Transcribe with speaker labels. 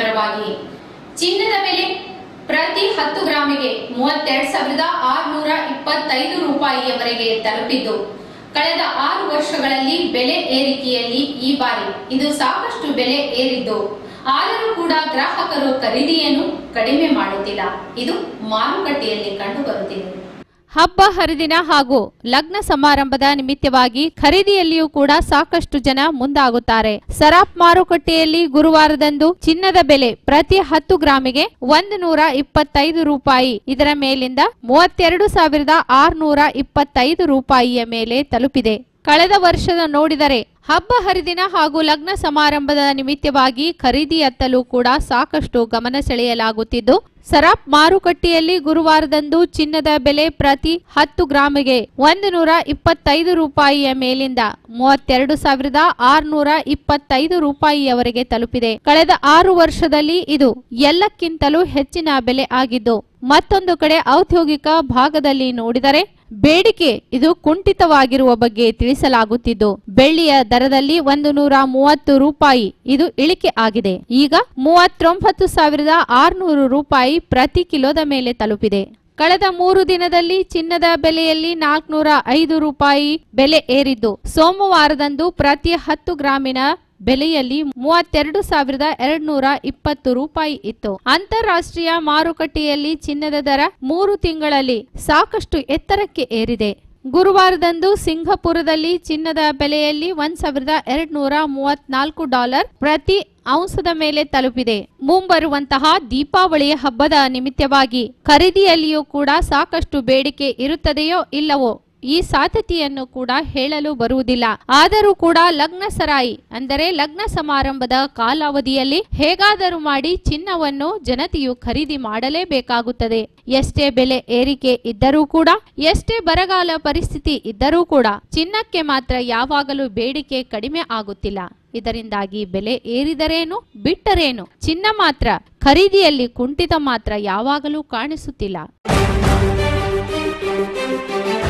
Speaker 1: ವಿವರವಾಗಿ ಚಿನ್ನದ ಬೆಲೆ ಪ್ರತಿ ಹತ್ತು ಗ್ರಾಮಿಗೆ ಮೂವತ್ತೆರಡು ಸಾವಿರದ ಆರುನೂರ ಇಪ್ಪತ್ತೈದು ರೂಪಾಯಿಯವರೆಗೆ ತಲುಪಿದ್ದು ಕಳೆದ ಆರು ವರ್ಷಗಳಲ್ಲಿ ಬೆಲೆ ಏರಿಕೆಯಲ್ಲಿ ಈ ಬಾರಿ ಇದು ಸಾಕಷ್ಟು ಬೆಲೆ ಏರಿದ್ದು ಆದರೂ ಕೂಡ ಗ್ರಾಹಕರು ಖರೀದಿಯನ್ನು ಕಡಿಮೆ ಮಾಡುತ್ತಿಲ್ಲ ಇದು ಮಾರುಕಟ್ಟೆಯಲ್ಲಿ ಕಂಡುಬರುತ್ತಿದೆ
Speaker 2: ಹಬ್ಬ ಹರಿದಿನ ಹಾಗೂ ಲಗ್ನ ಸಮಾರಂಭದ ನಿಮಿತ್ತವಾಗಿ ಖರೀದಿಯಲ್ಲಿಯೂ ಕೂಡ ಸಾಕಷ್ಟು ಜನ ಮುಂದಾಗುತ್ತಾರೆ ಸರಾಫ್ ಮಾರುಕಟ್ಟೆಯಲ್ಲಿ ಗುರುವಾರದಂದು ಚಿನ್ನದ ಬೆಲೆ ಪ್ರತಿ ಹತ್ತು ಗ್ರಾಮಿಗೆ ಒಂದು ನೂರ ಇಪ್ಪತ್ತೈದು ರೂಪಾಯಿ ಇದರ ಮೇಲಿಂದ ಮೂವತ್ತೆರಡು ಸಾವಿರದ ಆರುನೂರ ಇಪ್ಪತ್ತೈದು ರೂಪಾಯಿಯ ಮೇಲೆ ತಲುಪಿದೆ ಕಳೆದ ವರ್ಷದ ನೋಡಿದರೆ ಹಬ್ಬ ಹರಿದಿನ ಹಾಗೂ ಲಗ್ನ ಸಮಾರಂಭದ ನಿಮಿತ್ತವಾಗಿ ಖರೀದಿಯತ್ತಲೂ ಕೂಡ ಸಾಕಷ್ಟು ಗಮನ ಸೆಳೆಯಲಾಗುತ್ತಿದ್ದು ಸರಾಫ್ ಮಾರುಕಟ್ಟೆಯಲ್ಲಿ ಗುರುವಾರದಂದು ಚಿನ್ನದ ಬೆಲೆ ಪ್ರತಿ ಹತ್ತು ಗ್ರಾಮಿಗೆ ಒಂದು ನೂರ ಇಪ್ಪತ್ತೈದು ರೂಪಾಯಿಯ ಮೇಲಿಂದ ಮೂವತ್ತೆರಡು ಸಾವಿರದ ಆರುನೂರ ಇಪ್ಪತ್ತೈದು ರೂಪಾಯಿಯವರೆಗೆ ತಲುಪಿದೆ ಕಳೆದ ಆರು ವರ್ಷದಲ್ಲಿ ಇದು ಎಲ್ಲಕ್ಕಿಂತಲೂ ಹೆಚ್ಚಿನ ಬೆಲೆ ಆಗಿದ್ದು ಮತ್ತೊಂದು ಕಡೆ ಔದ್ಯೋಗಿಕ ಭಾಗದಲ್ಲಿ ನೋಡಿದರೆ ಬೇಡಿಕೆ ಇದು ಕುಂಠಿತವಾಗಿರುವ ಬಗ್ಗೆ ತಿಳಿಸಲಾಗುತ್ತಿದ್ದು ಬೆಳ್ಳಿಯ ದರದಲ್ಲಿ ಒಂದು ನೂರ ಮೂವತ್ತು ರೂಪಾಯಿ ಇದು ಇಳಿಕೆ ಆಗಿದೆ ಈಗ ಮೂವತ್ತೊಂಬತ್ತು ಸಾವಿರದ ಆರುನೂರು ರೂಪಾಯಿ ಪ್ರತಿ ಕಿಲೋದ ಮೇಲೆ ತಲುಪಿದೆ ಕಳೆದ ಮೂರು ದಿನದಲ್ಲಿ ಚಿನ್ನದ ಬೆಲೆಯಲ್ಲಿ ನಾಲ್ಕುನೂರ ಐದು ರೂಪಾಯಿ ಬೆಲೆ ಏರಿದ್ದು ಸೋಮವಾರದಂದು ಪ್ರತಿ ಹತ್ತು ಗ್ರಾಮಿನ ಬೆಲೆಯಲ್ಲಿ ಮೂವತ್ತೆರಡು ಸಾವಿರದ ಎರಡ್ ನೂರ ಇಪ್ಪತ್ತು ರೂಪಾಯಿ ಇತ್ತು ಅಂತಾರಾಷ್ಟ್ರೀಯ ಮಾರುಕಟ್ಟೆಯಲ್ಲಿ ಚಿನ್ನದ ದರ ಮೂರು ತಿಂಗಳಲ್ಲಿ ಸಾಕಷ್ಟು ಎತ್ತರಕ್ಕೆ ಏರಿದೆ ಗುರುವಾರದಂದು ಸಿಂಗಪುರದಲ್ಲಿ ಚಿನ್ನದ ಬೆಲೆಯಲ್ಲಿ ಒಂದ್ ಸಾವಿರದ ಎರಡ್ ನೂರ ಮೂವತ್ನಾಲ್ಕು ಡಾಲರ್ ಪ್ರತಿ ಔನ್ಸದ ಮೇಲೆ ತಲುಪಿದೆ ಮುಂಬರುವಂತಹ ದೀಪಾವಳಿ ಹಬ್ಬದ ನಿಮಿತ್ತವಾಗಿ ಖರೀದಿಯಲ್ಲಿಯೂ ಕೂಡ ಸಾಕಷ್ಟು ಬೇಡಿಕೆ ಇರುತ್ತದೆಯೋ ಇಲ್ಲವೋ ಈ ಸಾಧ್ಯತೆಯನ್ನು ಕೂಡ ಹೇಳಲು ಬರುವುದಿಲ್ಲ ಆದರೂ ಕೂಡ ಲಗ್ನ ಸರಾಯಿ ಅಂದರೆ ಲಗ್ನ ಸಮಾರಂಭದ ಕಾಲಾವಧಿಯಲ್ಲಿ ಹೇಗಾದರೂ ಮಾಡಿ ಚಿನ್ನವನ್ನು ಜನತೆಯು ಖರೀದಿ ಮಾಡಲೇಬೇಕಾಗುತ್ತದೆ ಎಷ್ಟೇ ಬೆಲೆ ಏರಿಕೆ ಇದ್ದರೂ ಕೂಡ ಎಷ್ಟೇ ಬರಗಾಲ ಪರಿಸ್ಥಿತಿ ಇದ್ದರೂ ಕೂಡ ಚಿನ್ನಕ್ಕೆ ಮಾತ್ರ ಯಾವಾಗಲೂ ಬೇಡಿಕೆ ಕಡಿಮೆ ಆಗುತ್ತಿಲ್ಲ ಇದರಿಂದಾಗಿ ಬೆಲೆ ಏರಿದರೇನು ಬಿಟ್ಟರೇನು ಚಿನ್ನ ಮಾತ್ರ ಖರೀದಿಯಲ್ಲಿ ಕುಂಠಿತ ಮಾತ್ರ ಯಾವಾಗಲೂ ಕಾಣಿಸುತ್ತಿಲ್ಲ